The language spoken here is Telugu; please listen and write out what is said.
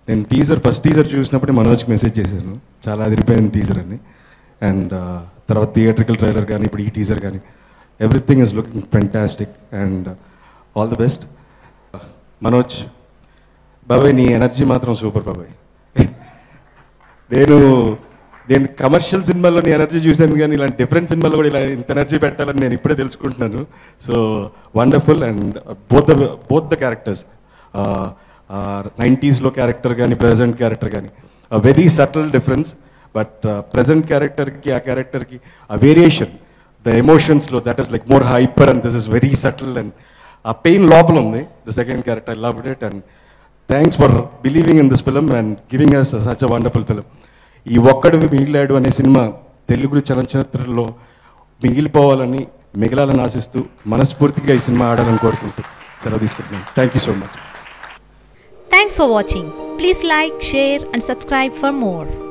నేను టీజర్ ఫస్ట్ టీజర్ చూసినప్పుడే మనోజ్కి మెసేజ్ చేశాను చాలా అదిరిపోయింది టీజర్ అని అండ్ తర్వాత థియేట్రికల్ ట్రైలర్ కానీ ఇప్పుడు ఈ టీజర్ కానీ everything is looking fantastic and all the best Manoj బాబాయ్ నీ ఎనర్జీ మాత్రం సూపర్ బాబాయ్ నేను నేను కమర్షియల్ సినిమాల్లో నీ ఎనర్జీ చూశాను కానీ ఇలాంటి డిఫరెంట్ సినిమాల్లో కూడా ఇలా ఇంత ఎనర్జీ పెట్టాలని నేను ఇప్పుడే తెలుసుకుంటున్నాను so wonderful and both the both the characters నైంటీస్లో క్యారెక్టర్ కానీ ప్రజెంట్ క్యారెక్టర్ కానీ very subtle difference but present క్యారెక్టర్కి ఆ క్యారెక్టర్కి ఆ వేరియేషన్ ద ఎమోషన్స్లో that is like more hyper and this is very subtle and uh pain లోపల ఉంది the second character I love it and thanks for believing in this film and giving us such a wonderful film ఈ ఒక్కడు మిగిలాడు అనే సినిమా తెలుగు చలనచిత్రంలో మిగిలిపోవాలని మిగలాలని ఆశిస్తూ మనస్ఫూర్తిగా ఈ సినిమా ఆడాలని కోరుకుంటూ సెలవు తీసుకుంటున్నాను thank you so much Thanks for watching. Please like, share, and subscribe for more.